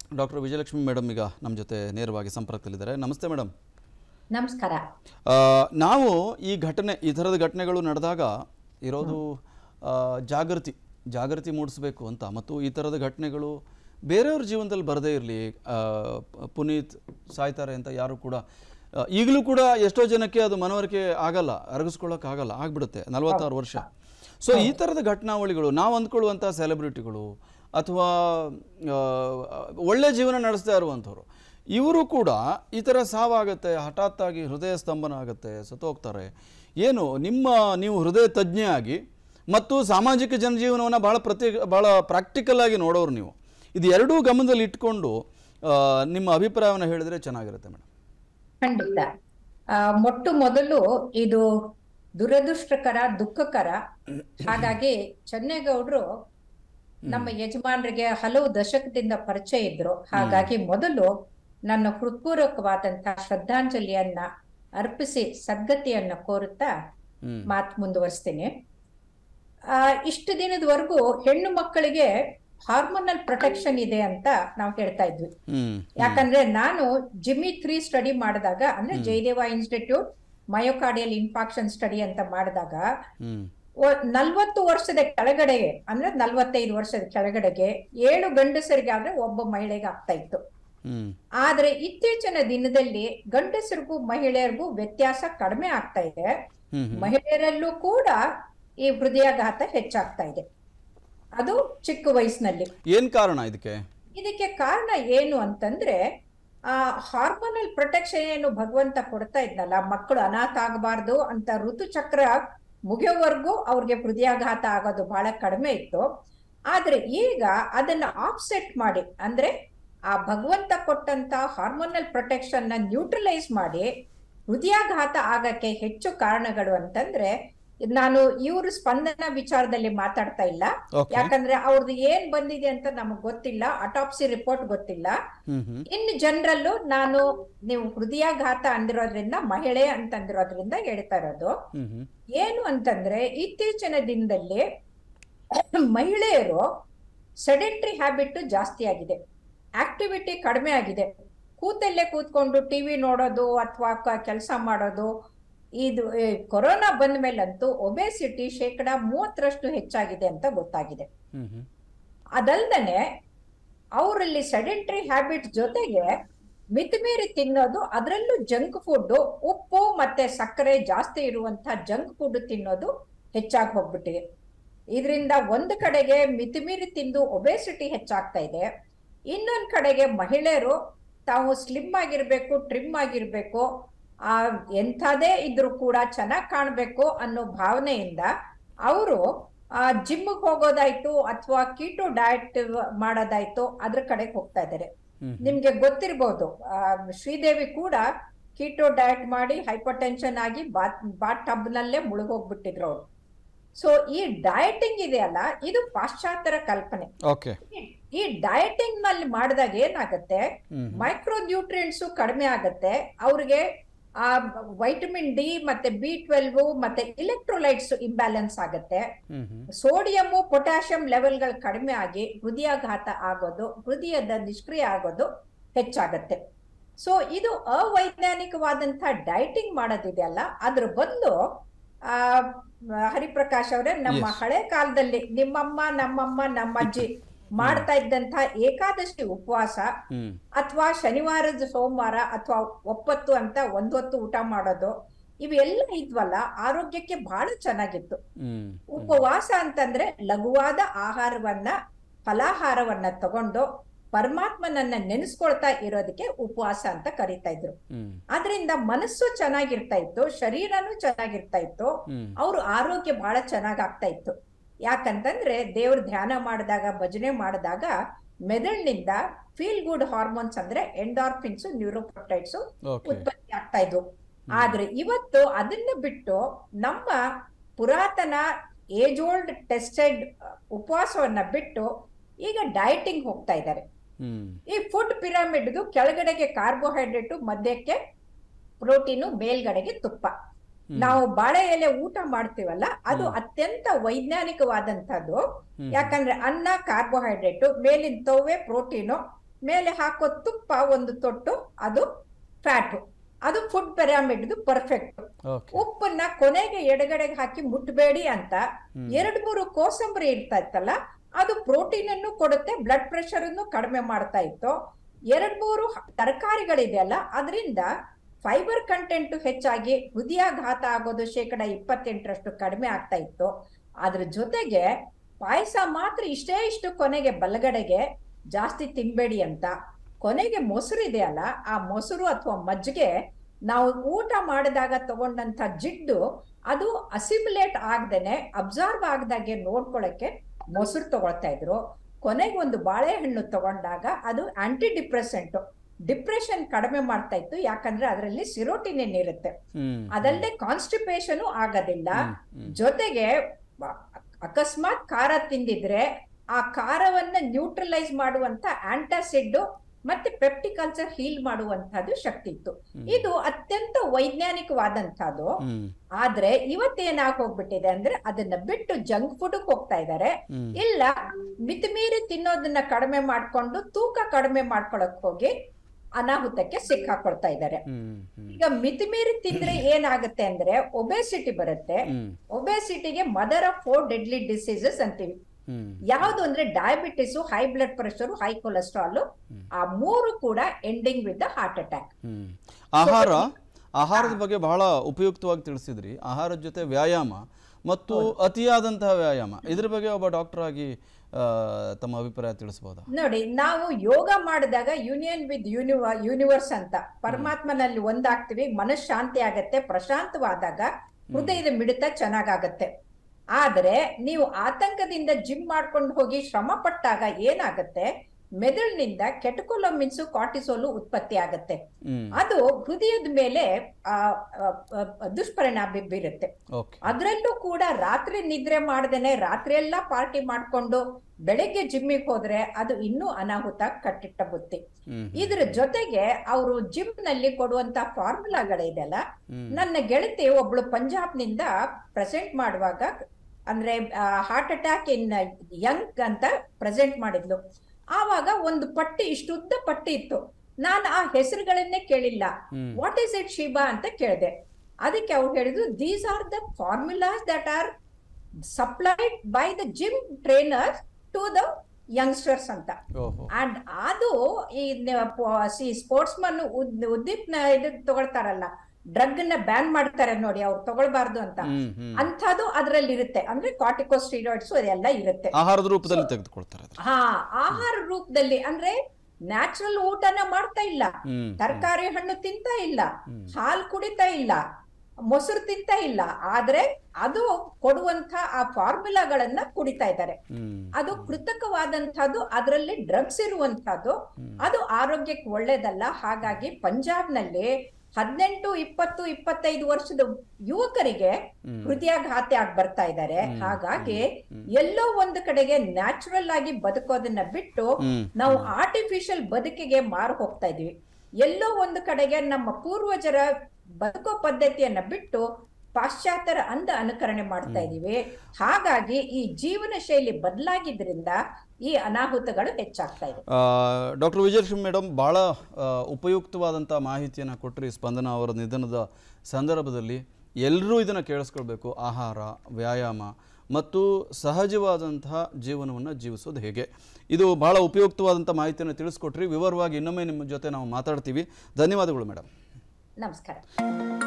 Doctor Vijayalakshmi madam ಈಗ ನಮ್ಮ ಜೊತೆ ನೇರವಾಗಿ ಸಂಪರ್ಕದಲ್ಲಿದ್ದಾರೆ ನಮಸ್ತೆ ಮೇಡಮ್ ನಮಸ್ಕಾರ ಆ, ನಾವು ಈ ಘಟನೆ ಈ ಥರದ ಘಟನೆಗಳು ನಡೆದಾಗ ಇರೋದು ಆ, ಜಾಗೃತಿ ಜಾಗೃತಿ ಮೂಡಿಸಬೇಕು ಅಂತ ಮತ್ತು ಈ ಥರದ ಘಟನೆಗಳು ಬೇರೆಯವ್ರ ಜೀವನದಲ್ಲಿ ಬರದೇ ಇರಲಿ ಪುನೀತ್ ಸಾಯ್ತಾರೆ ಅಂತ ಯಾರು ಕೂಡ ಆ, ಈಗಲೂ ಕೂಡ ಎಷ್ಟೋ ಜನಕ್ಕೆ ಅದು ಮನವರಿಕೆ ಆಗಲ್ಲ ಅರಗಿಸ್ಕೊಳ್ಳೋಕ್ಕಾಗಲ್ಲ ಆಗ್ಬಿಡುತ್ತೆ ನಲವತ್ತಾರು ವರ್ಷ ಸೊ ಈ ಥರದ ಘಟನಾವಳಿಗಳು ನಾವು ಅಂದ್ಕೊಳ್ಳುವಂಥ ಸೆಲೆಬ್ರಿಟಿಗಳು ಅಥವಾ ಆ, ಒಳ್ಳೆ ಜೀವನ ನಡೆಸ್ತಾ ಇರುವಂಥವ್ರು ಇವರು ಕೂಡ ಈ ಥರ ಸಾವಾಗುತ್ತೆ ಹಠಾತ್ತಾಗಿ ಹೃದಯ ಸ್ತಂಭನ ಆಗುತ್ತೆ ಸತ್ತೋಗ್ತಾರೆ ಏನು ನಿಮ್ಮ ನೀವು ಹೃದಯ ತಜ್ಞೆ ಆಗಿ ಮತ್ತು ಸಾಮಾಜಿಕ ಜನಜೀವನವನ್ನು ಭಾಳ ಪ್ರತಿ ಭಾಳ ಪ್ರಾಕ್ಟಿಕಲ್ ಆಗಿ ನೋಡೋರು ನೀವು ಇದು ಎರಡೂ ಗಮನದಲ್ಲಿ ಇಟ್ಕೊಂಡು ಆ, ನಿಮ್ಮ ಅಭಿಪ್ರಾಯವನ್ನು ಹೇಳಿದರೆ ಚೆನ್ನಾಗಿರುತ್ತೆ ಮೇಡಮ್ ಖಂಡಿತ ಆ, ಮೊಟ್ಟ ಮೊದಲು ಇದು ದುರದೃಷ್ಟಕರ ದುಃಖಕರ ಹಾಗಾಗಿ ಚೆನ್ನೇಗೌಡರು ನಮ್ಮ ಯಜಮಾನರಿಗೆ ಹಲವು ದಶಕದಿಂದ ಪರಿಚಯ ಇದ್ರು ಹಾಗಾಗಿ ಮೊದಲು ನನ್ನ ಹೃತ್ಪೂರ್ವಕವಾದಂತಹ ಶ್ರದ್ಧಾಂಜಲಿಯನ್ನ ಅರ್ಪಿಸಿ ಸದ್ಗತಿಯನ್ನ ಕೋರುತ್ತಾ ಹ್ಮ್. ಮಾತು ಮುಂದುವರಿಸ್ತೀನಿ ಆ ಇಷ್ಟು ದಿನದವರೆಗೂ ಹೆಣ್ಣು ಮಕ್ಕಳಿಗೆ ಹಾರ್ಮೋನಲ್ ಪ್ರೊಟೆಕ್ಷನ್ ಇದೆ ಅಂತ ನಾವು ಹೇಳ್ತಾ ಇದ್ವಿ ಹ್ಮ್ ಯಾಕಂದ್ರೆ ನಾನು ಜಿಮ್ಮಿ ತ್ರೀ ಸ್ಟಡಿ ಮಾಡಿದಾಗ ಅಂದ್ರೆ Jayadeva institute myocardial infarction study ಅಂತ ಮಾಡಿದಾಗ ಹ್ಮ್ ನಲ್ವತ್ತು ವರ್ಷದ ಕೆಳಗಡೆಗೆ ಅಂದ್ರೆ ನಲ್ವತ್ತೈದು ವರ್ಷದ ಕೆಳಗಡೆಗೆ ಏಳು ಗಂಡಸರಿಗೆ ಆದ್ರೆ ಒಬ್ಬ ಮಹಿಳೆಗೆ ಆಗ್ತಾ ಇತ್ತು ಹ್ಮ್ ಆದ್ರೆ ಇತ್ತೀಚಿನ ದಿನದಲ್ಲಿ ಗಂಡಸರಿಗೂ ಮಹಿಳೆಯರಿಗೂ ವ್ಯತ್ಯಾಸ ಕಡಿಮೆ ಆಗ್ತಾ ಇದೆ ಹ್ಮ್ ಹ್ಮ್ ಮಹಿಳೆಯರಲ್ಲೂ ಕೂಡ ಈ ಹೃದಯಾಘಾತ ಹೆಚ್ಚಾಗ್ತಾ ಇದೆ ಅದು ಚಿಕ್ಕ ವಯಸ್ಸಿನಲ್ಲಿ ಏನು ಕಾರಣ ಇದಕ್ಕೆ ಇದಕ್ಕೆ ಕಾರಣ ಏನು ಅಂತಂದ್ರೆ ಆ ಹಾರ್ಮೋನಲ್ ಪ್ರೊಟೆಕ್ಷನ್ ಏನು ಭಗವಂತ ಕೊಡ್ತಾ ಇದ್ನಲ್ಲ ಮಕ್ಕಳು ಅನಾಥ ಆಗಬಾರ್ದು ಅಂತ ಋತುಚಕ್ರ ಮುಗಿಯೋವರೆಗೂ ಅವ್ರಿಗೆ ಹೃದಯಾಘಾತ ಆಗೋದು ಬಹಳ ಕಡಿಮೆ ಇತ್ತು ಆದ್ರೆ ಈಗ ಅದನ್ನ ಆಫ್ಸೆಟ್ ಮಾಡಿ ಅಂದ್ರೆ ಆ ಭಗವಂತ ಕೊಟ್ಟಂತ ಹಾರ್ಮೋನಲ್ ಪ್ರೊಟೆಕ್ಷನ್ ನ ನ್ಯೂಟ್ರಲೈಸ್ ಮಾಡಿ ಹೃದಯಾಘಾತ ಆಗಕ್ಕೆ ಹೆಚ್ಚು ಕಾರಣಗಳು ಅಂತಂದ್ರೆ ನಾನು ಇವರು ಸ್ಪಂದನ ವಿಚಾರದಲ್ಲಿ ಮಾತಾಡ್ತಾ ಇಲ್ಲ ಓಕೆ ಯಾಕಂದ್ರೆ ಅವ್ರದ್ದು ಏನ್ ಬಂದಿದೆ ಅಂತ ನಮಗ್ ಗೊತ್ತಿಲ್ಲ ಅಟಾಪ್ಸಿ ರಿಪೋರ್ಟ್ ಗೊತ್ತಿಲ್ಲ ಹ್ಮ್ ಹ್ಮ್ ಇನ್ ಜನರಲ್ಲು ನಾನು ನೀವು ಹೃದಯಾಘಾತ ಅಂದಿರೋದ್ರಿಂದ ಮಹಿಳೆ ಅಂತಂದಿರೋದ್ರಿಂದ ಹೇಳ್ತಾ ಇರೋದು ಹ್ಮ್ ಹ್ಮ್ ಏನು ಅಂತಂದ್ರೆ ಇತ್ತೀಚಿನ ದಿನದಲ್ಲಿ ಮಹಿಳೆಯರು ಸೆಡೆಂಟ್ರಿ ಹ್ಯಾಬಿಟ್ ಜಾಸ್ತಿ ಆಗಿದೆ ಆಕ್ಟಿವಿಟಿ ಕಡಿಮೆ ಆಗಿದೆ ಕೂತಲ್ಲೇ ಕೂತ್ಕೊಂಡು ಟಿವಿ ನೋಡೋದು ಅಥವಾ ಕೆಲಸ ಮಾಡೋದು ಇದು ಏ, ಕೊರೋನಾ ಬಂದ ಮೇಲಂತೂ ಒಬೆಸಿಟಿ ಶೇಕಡ ಮೂವತ್ತರಷ್ಟು ಹೆಚ್ಚಾಗಿದೆ ಅಂತ ಗೊತ್ತಾಗಿದೆ ಹ್ಮ್ ಹ್ಮ್ ಅದಲ್ದನೆ ಅವರಲ್ಲಿ ಸೆಡೆಂಟ್ರಿ ಹ್ಯಾಬಿಟ್ ಜೊತೆಗೆ ಮಿತಿಮೀರಿ ತಿನ್ನೋದು ಅದರಲ್ಲೂ ಜಂಕ್ ಫುಡ್ ಉಪ್ಪು ಮತ್ತೆ ಸಕ್ಕರೆ ಜಾಸ್ತಿ ಇರುವಂತ ಜಂಕ್ ಫುಡ್ ತಿನ್ನೋದು ಹೆಚ್ಚಾಗಿ ಹೋಗ್ಬಿಟ್ಟಿದೆ ಇದರಿಂದ ಒಂದು ಕಡೆಗೆ ಮಿತಿಮೀರಿ ತಿಂದು ಒಬೆಸಿಟಿ ಹೆಚ್ಚಾಗ್ತಾ ಇದೆ ಇನ್ನೊಂದ್ ಕಡೆಗೆ ಮಹಿಳೆಯರು ತಾವು ಸ್ಲಿಮ್ ಆಗಿರ್ಬೇಕು ಟ್ರಿಮ್ ಆಗಿರ್ಬೇಕು ಆ ಎಂಥದೇ ಇದ್ರೂ ಕೂಡ ಚೆನ್ನಾಗಿ ಕಾಣ್ಬೇಕು ಅನ್ನೋ ಭಾವನೆಯಿಂದ ಅವರು ಆ ಜಿಮ್ಗೆ ಹೋಗೋದಾಯ್ತು ಅಥವಾ ಕೀಟೋ ಡಯಟ್ ಮಾಡೋದಾಯ್ತು ಅದ್ರ ಕಡೆಗೆ ಹೋಗ್ತಾ ಇದ್ದಾರೆ ಹ್ಮ್ ನಿಮ್ಗೆ ಗೊತ್ತಿರ್ಬೋದು ಆ, ಶ್ರೀದೇವಿ ಕೂಡ ಕೀಟೋ ಡಯಟ್ ಮಾಡಿ ಹೈಪರ್ ಟೆನ್ಷನ್ ಆಗಿ ಬಾತ್ ಬಾತ್ ಟಬ್ ನಲ್ಲೇ ಮುಳುಗೋಗ್ಬಿಟ್ಟಿದ್ರು ಅವ್ರು ಸೊ ಈ ಡಯಟಿಂಗ್ ಇದೆಯಲ್ಲ ಇದು ಪಾಶ್ಚಾತ್ಯರ ಕಲ್ಪನೆ ಓಕೆ ಈ- ಈ ಡಯಟಿಂಗ್ ನಲ್ಲಿ ಮಾಡಿದಾಗ ಏನಾಗುತ್ತೆ ಹ್ಮ್ ಮೈಕ್ರೋ ನ್ಯೂಟ್ರಿಯೆಂಟ್ಸ್ ಕಡಿಮೆ ಆಗುತ್ತೆ ಅವ್ರಿಗೆ ಆ ವೈಟಮಿನ್ ಡಿ ಮತ್ತೆ ಬಿ ಟ್ವೆಲ್ವ್ ಮತ್ತೆ ಇಲೆಕ್ಟ್ರೋಲೈಟ್ಸ್ ಇಂಬ್ಯಾಲೆನ್ಸ್ ಆಗುತ್ತೆ ಹ್ಮ್ ಹ್ಮ್ ಸೋಡಿಯಂ ಪೊಟ್ಯಾಷಿಯಂ ಲೆವೆಲ್ಗಳು ಕಡಿಮೆ ಆಗಿ ಹೃದಯಾಘಾತ ಆಗೋದು ಹೃದಯದ ನಿಷ್ಕ್ರಿಯ ಆಗೋದು ಹೆಚ್ಚಾಗತ್ತೆ ಸೊ ಇದು ಅವೈಜ್ಞಾನಿಕವಾದಂತಹ ಡೈಟಿಂಗ್ ಮಾಡೋದಿದೆಯಲ್ಲ ಅದ್ರ ಬದಲು ಆ ಹರಿಪ್ರಕಾಶ್ ಅವರೇ ನಮ್ಮ Yes. ಹಳೆ ಕಾಲದಲ್ಲಿ ನಿಮ್ಮಮ್ಮ ನಮ್ಮಮ್ಮ ನಮ್ಮಜ್ಜಿ ಮಾಡ್ತಾ ಇದ್ದಂತ ಏಕಾದಶಿ ಉಪವಾಸ ಹ್ಮ್ ಅಥವಾ ಶನಿವಾರದ ಸೋಮವಾರ ಅಥವಾ ಒಪ್ಪತ್ತು ಅಂತ ಒಂದೊತ್ತು ಊಟ ಮಾಡೋದು ಇವೆಲ್ಲ ಇದ್ವಲ್ಲ ಆರೋಗ್ಯಕ್ಕೆ ಬಹಳ ಚೆನ್ನಾಗಿತ್ತು ಹ್ಮ್ ಉಪವಾಸ ಅಂತಂದ್ರೆ ಲಘುವಾದ ಆಹಾರವನ್ನ ಫಲಾಹಾರವನ್ನ ತಗೊಂಡು ಪರಮಾತ್ಮನನ್ನ ನೆನೆಸ್ಕೊಳ್ತಾ ಇರೋದಕ್ಕೆ ಉಪವಾಸ ಅಂತ ಕರೀತಾ ಇದ್ರು ಹ್ಮ್ ಅದರಿಂದ ಮನಸ್ಸು ಚೆನ್ನಾಗಿರ್ತಾ ಇತ್ತು ಶರೀರನೂ ಚೆನ್ನಾಗಿರ್ತಾ ಇತ್ತು ಹ್ಮ್ ಅವ್ರ ಆರೋಗ್ಯ ಬಹಳ ಚೆನ್ನಾಗ್ ಆಗ್ತಾ ಇತ್ತು ಯಾಕಂತಂದ್ರೆ ದೇವ್ರ ಧ್ಯಾನ ಮಾಡಿದಾಗ ಭಜನೆ ಮಾಡಿದಾಗ ಮೆದುಳಿನಿಂದ ಫೀಲ್ ಗುಡ್ ಹಾರ್ಮೋನ್ಸ್ ಅಂದ್ರೆ ಎಂಡಾರ್ಫಿನ್ಸ್ ನ್ಯೂರೋಪ್ರೊಟೈಡ್ಸ್ ಓಕೆ ಉತ್ಪತ್ತಿ ಆಗ್ತಾ ಇದ್ವು ಆದ್ರೆ ಇವತ್ತು ಅದನ್ನ ಬಿಟ್ಟು ನಮ್ಮ ಪುರಾತನ ಏಜ್ ಓಲ್ಡ್ ಟೆಸ್ಟೆಡ್ ಉಪವಾಸವನ್ನ ಬಿಟ್ಟು ಈಗ ಡಯಟಿಂಗ್ ಹೋಗ್ತಾ ಇದ್ದಾರೆ ಹ್ಮ್ ಈ ಫುಡ್ ಪಿರಮಿಡ್ದು ಕೆಳಗಡೆಗೆ ಕಾರ್ಬೋಹೈಡ್ರೇಟ್ ಮಧ್ಯಕ್ಕೆ ಪ್ರೋಟೀನು ಮೇಲ್ಗಡೆಗೆ ತುಪ್ಪ ನಾವು ಬಾಳೆ ಎಲೆ ಊಟ ಮಾಡ್ತೀವಲ್ಲ ಅದು ಅತ್ಯಂತ ವೈಜ್ಞಾನಿಕವಾದಂತದ್ದು ಹ್ಮ್. ಯಾಕಂದ್ರೆ ಅನ್ನ ಕಾರ್ಬೋಹೈಡ್ರೇಟ್ ಮೇಲಿನ ತವ್ವೆ ಪ್ರೋಟೀನು ಮೇಲೆ ಹಾಕೋ ತುಪ್ಪ ಒಂದು ತೊಟ್ಟು ಅದು ಫ್ಯಾಟು ಅದು ಫುಡ್ ಪಿರಾಮಿಡ್ ಪರ್ಫೆಕ್ಟ್ ಓಕೆ ಉಪ್ಪನ್ನ ಕೊನೆಗೆ ಎಡಗಡೆಗೆ ಹಾಕಿ ಮುಟ್ಬೇಡಿ ಅಂತ ಎರಡ್ ಮೂರು ಕೋಸಂಬರಿ ಇರ್ತಾ ಇತ್ತಲ್ಲ ಅದು ಪ್ರೋಟೀನ್ ಅನ್ನು ಕೊಡುತ್ತೆ ಬ್ಲಡ್ ಪ್ರೆಷರ್ ಅನ್ನು ಕಡಿಮೆ ಮಾಡ್ತಾ ಇತ್ತು ಎರಡ್ ಮೂರು ತರಕಾರಿಗಳಿದೆಯಲ್ಲ ಅದರಿಂದ ಫೈಬರ್ ಕಂಟೆಂಟ್ ಹೆಚ್ಚಾಗಿ ಹೃದಯಾಘಾತ ಆಗೋದು ಶೇಕಡ ಇಪ್ಪತ್ತೆಂಟರಷ್ಟು ಕಡಿಮೆ ಆಗ್ತಾ ಇತ್ತು ಅದ್ರ ಜೊತೆಗೆ ಪಾಯಸ ಮಾತ್ರ ಇಷ್ಟೇ ಇಷ್ಟು ಕೊನೆಗೆ ಬಲಗಡೆಗೆ ಜಾಸ್ತಿ ತಿನ್ಬೇಡಿ ಅಂತ ಕೊನೆಗೆ ಮೊಸರು ಇದೆಯಲ್ಲ ಆ ಮೊಸರು ಅಥವಾ ಮಜ್ಜಿಗೆ ನಾವು ಊಟ ಮಾಡಿದಾಗ ತಗೊಂಡಂತ ಜಿಡ್ಡು ಅದು ಅಸಿಮಿಲೇಟ್ ಆಗ್ದೇನೆ ಅಬ್ಸಾರ್ವ್ ಆಗದಾಗೆ ನೋಡ್ಕೊಳಕ್ಕೆ ಮೊಸರು ತಗೊಳ್ತಾ ಇದ್ರು ಕೊನೆಗೆ ಒಂದು ಬಾಳೆಹಣ್ಣು ತಗೊಂಡಾಗ ಅದು ಆಂಟಿ ಡಿಪ್ರೆಸೆಂಟ್ ಡಿಪ್ರೆಷನ್ ಕಡಿಮೆ ಮಾಡ್ತಾ ಇತ್ತು ಯಾಕಂದ್ರೆ ಅದರಲ್ಲಿ ಸಿರೋಟಿನಿನ್ ಇರುತ್ತೆ ಹ್ಮ್ ಅದಲ್ಲದೆ ಕಾನ್ಸ್ಟಿಪೇಷನ್ ಆಗೋದಿಲ್ಲ ಹ್ಮ್, ಹ್ಮ್. ಜೊತೆಗೆ ಬ- ಅಕಸ್ಮಾತ್ ಖಾರ ತಿಂದಿದ್ರೆ ಆ ಖಾರವನ್ನ ನ್ಯೂಟ್ರಲೈಸ್ ಮಾಡುವಂತ ಆಂಟಾಸಿಡ್ ಮತ್ತೆ ಪೆಪ್ಟಿಕಲ್ಚರ್ ಹೀಲ್ ಮಾಡುವಂತಹದ್ದು ಶಕ್ತಿ ಇತ್ತು ಇದು ಅತ್ಯಂತ ವೈಜ್ಞಾನಿಕವಾದಂತಹದ್ದು ಹ್ಮ್ ಆದ್ರೆ ಇವತ್ತೇನಾಗ್ ಹೋಗ್ಬಿಟ್ಟಿದೆ ಅಂದ್ರೆ ಅದನ್ನ ಬಿಟ್ಟು ಜಂಕ್ ಫುಡ್ ಹೋಗ್ತಾ ಇದ್ದಾರೆ ಹ್ಮ್. ಇಲ್ಲ ಮಿತಿಮೀರಿ ತಿನ್ನೋದನ್ನ ಕಡಿಮೆ ಮಾಡ್ಕೊಂಡು ತೂಕ ಕಡಿಮೆ ಮಾಡ್ಕೊಳಕ್ ಹೋಗಿ ಅನಾಹುತಕ್ಕೆ ಸಿಕ್ಕಾಕೊಳ್ತಾ ಇದ್ದಾರೆ ಹ್ಮ್ ಹ್ಮ್ ಈಗ ಮಿತಿಮೀರಿ ತಿಂದ್ರೆ ಏನಾಗುತ್ತೆ ಅಂದ್ರೆ ಒಬೆಸಿಟಿ ಬರುತ್ತೆ ಹ್ಮ್ ಒಬೆಸಿಟಿಗೆ mother of four deadly diseases ಅಂತೀವಿ ಹ್ಮ್ ಯಾವುದು ಅಂದ್ರೆ diabetes high blood pressure high cholesterol ಆ ಮೂರು ಕೂಡ ಎಂಡಿಂಗ್ ವಿತ್ ಹಾರ್ಟ್ ಅಟ್ಯಾಕ್ ಹ್ಮ್ ಆಹಾರ ಆಹಾರದ ಬಗ್ಗೆ ಬಹಳ ಉಪಯುಕ್ತವಾಗಿ ತಿಳಿಸಿದ್ರಿ ಆಹಾರದ ಜೊತೆ ವ್ಯಾಯಾಮ ಮತ್ತು ಅತಿಯಾದಂತಹ ವ್ಯಾಯಾಮ ಇದ್ರ ಬಗ್ಗೆ ಒಬ್ಬ ಡಾಕ್ಟರ್ ಆಗಿ ಆ, ತಮ್ಮ ಅಭಿಪ್ರಾಯ ತಿಳಿಸ್ಬೋದಾ ನೋಡಿ ನಾವು ಯೋಗ ಮಾಡಿದಾಗ ಯೂನಿಯನ್ ವಿತ್ ಯೂನಿವ ಯೂನಿವರ್ಸ್ ಅಂತ ಪರಮಾತ್ಮನಲ್ಲಿ ಒಂದಾಗ್ತೀವಿ ಮನಃಶಾಂತಿ ಆಗತ್ತೆ ಪ್ರಶಾಂತವಾದಾಗ ಹೃದಯದ ಮಿಡಿತ ಚೆನ್ನಾಗಾಗತ್ತೆ ಆದ್ರೆ ನೀವು ಆತಂಕದಿಂದ ಜಿಮ್ ಮಾಡ್ಕೊಂಡು ಹೋಗಿ ಶ್ರಮ ಪಟ್ಟಾಗ ಏನಾಗತ್ತೆ ಮೆದುಳಿನಿಂದ ಕೆಟಕೊಲೊಮಿನ್ಸು ಕಾರ್ಟಿಸೋಲು ಉತ್ಪತ್ತಿ ಆಗತ್ತೆ ಹ್ಮ್ ಅದು ಹೃದಯದ ಮೇಲೆ ಆ, ಆ, ಆ, ದುಷ್ಪರಿಣಾಮ ಬೀರುತ್ತೆ ಓಕೆ ಅದ್ರಲ್ಲೂ ಕೂಡ ರಾತ್ರಿ ನಿದ್ರೆ ಮಾಡ್ದೇನೆ ರಾತ್ರಿ ಎಲ್ಲ ಪಾರ್ಟಿ ಮಾಡ್ಕೊಂಡು ಬೆಳಗ್ಗೆ ಜಿಮ್ಮಿಗೆ ಹೋದ್ರೆ ಅದು ಇನ್ನೂ ಅನಾಹುತ ಕಟ್ಟಿಟ್ಟ ಬುತ್ತಿ ಹ್ಮ್ ಇದ್ರ ಜೊತೆಗೆ ಅವರು ಜಿಮ್ ನಲ್ಲಿ ಕೊಡುವಂತ ಫಾರ್ಮುಲಾಗಳಿದೆಯಲ್ಲ ಹ್ಮ್. ನನ್ನ ಗೆಳತಿ ಒಬ್ಳು ಪಂಜಾಬ್ನಿಂದ ಪ್ರೆಸೆಂಟ್ ಮಾಡುವಾಗ ಅಂದ್ರೆ ಹಾರ್ಟ್ ಅಟ್ಯಾಕ್ ಇನ್ ಯಂಗ್ ಅಂತ ಪ್ರೆಸೆಂಟ್ ಮಾಡಿದ್ಲು ಆವಾಗ ಒಂದು ಪಟ್ಟಿ ಇಷ್ಟುದ್ದ ಪಟ್ಟಿ ಇತ್ತು ನಾನು ಆ ಹೆಸರುಗಳನ್ನೇ ಕೇಳಿಲ್ಲ ಹ್ಮ್. ವಾಟ್ ಈಸ್ ಇಟ್ ಶಿಬಾ ಅಂತ ಕೇಳಿದೆ ಅದಕ್ಕೆ ಅವ್ರು ಹೇಳಿದ್ರು these are the formulas that are supplied by the gym trainer to the youngsters ಅಂತ ಓಹೋ ಅಂಡ್ ಅದು ಈ ಸ್ಪೋರ್ಟ್ಸ್ ಮನ್ ಉದ್ದೀಪ್ನ ಇದು ತಗೊಳ್ತಾರಲ್ಲ ಡ್ರಗ್ ನ ಬ್ಯಾನ್ ಮಾಡ್ತಾರೆ ನೋಡಿ ಅವ್ರು ತಗೊಳ್ಬಾರ್ದು ಅಂತ ಹ್ಮ್ ಹ್ಮ್ ಅಂಥದ್ದು ಅದ್ರಲ್ಲಿ ಇರುತ್ತೆ ಅಂದ್ರೆ ಕಾರ್ಟಿಕೋಸ್ಟೀರಾಯ್ಡ್ಸ್ ಅದೆಲ್ಲ ಇರುತ್ತೆ ಆಹಾರದ ರೂಪದಲ್ಲಿ ತೆಗೆದುಕೊಳ್ತಾರೆ ಅದ್ರ ಹಾ ಆಹಾರ ರೂಪದಲ್ಲಿ ಅಂದ್ರೆ ನ್ಯಾಚುರಲ್ ಊಟನ ಮಾಡ್ತಾ ಇಲ್ಲ ಹ್ಮ್ ತರಕಾರಿ ಹಣ್ಣು ತಿಂತಾ ಇಲ್ಲ ಹಾಲು ಕುಡಿತಾ ಇಲ್ಲ ಮೊಸರು ತಿಂತಾ ಇಲ್ಲ ಆದ್ರೆ ಅದು ಕೊಡುವಂತ ಆ ಫಾರ್ಮುಲಾಗಳನ್ನ ಕುಡಿತಾ ಇದ್ದಾರೆ ಹ್ಮ್ ಅದು ಕೃತಕವಾದಂತಹದ್ದು ಅದರಲ್ಲಿ ಡ್ರಗ್ಸ್ ಇರುವಂತಹದ್ದು ಅದು ಆರೋಗ್ಯಕ್ಕೆ ಒಳ್ಳೇದಲ್ಲ ಹಾಗಾಗಿ ಪಂಜಾಬ್ನಲ್ಲಿ ಹದಿನೆಂಟು ಇಪ್ಪತ್ತು ಇಪ್ಪತ್ತೈದು ವರ್ಷದ ಯುವಕರಿಗೆ ಹೃದಯಾಘಾತ ಆಗಿ ಬರ್ತಾ ಇದ್ದಾರೆ ಹಾಗಾಗಿ ಎಲ್ಲೋ ಒಂದು ಕಡೆಗೆ ನ್ಯಾಚುರಲ್ ಆಗಿ ಬದುಕೋದನ್ನ ಬಿಟ್ಟು ಹ್ಮ್ ನಾವು ಆರ್ಟಿಫಿಷಿಯಲ್ ಬದುಕಿಗೆ ಮಾರು ಹೋಗ್ತಾ ಇದೀವಿ ಎಲ್ಲೋ ಒಂದು ಕಡೆಗೆ ನಮ್ಮ ಪೂರ್ವಜರ ಬದುಕೋ ಪದ್ಧತಿಯನ್ನ ಬಿಟ್ಟು ಪಾಶ್ಚಾತ್ಯರ ಅಂದ ಅನುಕರಣೆ ಮಾಡ್ತಾ ಇದೀವಿ ಹಾಗಾಗಿ ಈ ಜೀವನ ಶೈಲಿ ಬದಲಾಗಿದ್ರಿಂದ ಈ ಅನಾಹುತಗಳು ಹೆಚ್ಚಾಗ್ತಾ ಇದೆ ಡಾಕ್ಟರ್ ವಿಜಯಲಕ್ಷ್ಮಿ ಮೇಡಮ್ ಭಾಳ ಆ, ಉಪಯುಕ್ತವಾದಂಥ ಮಾಹಿತಿಯನ್ನು ಕೊಟ್ಟರಿ ಸ್ಪಂದನ ಅವರ ನಿಧನದ ಸಂದರ್ಭದಲ್ಲಿ ಎಲ್ಲರೂ ಇದನ್ನು ಕೇಳಿಸ್ಕೊಳ್ಬೇಕು ಆಹಾರ ವ್ಯಾಯಾಮ ಮತ್ತು ಸಹಜವಾದಂತಹ ಜೀವನವನ್ನು ಜೀವಿಸೋದು ಹೇಗೆ ಇದು ಭಾಳ ಉಪಯುಕ್ತವಾದಂಥ ಮಾಹಿತಿಯನ್ನು ತಿಳಿಸ್ಕೊಟ್ರಿ ವಿವರವಾಗಿ ಇನ್ನೊಮ್ಮೆ ನಿಮ್ಮ ಜೊತೆ ನಾವು ಮಾತಾಡ್ತೀವಿ ಧನ್ಯವಾದಗಳು ಮೇಡಮ್ ನಮಸ್ಕಾರ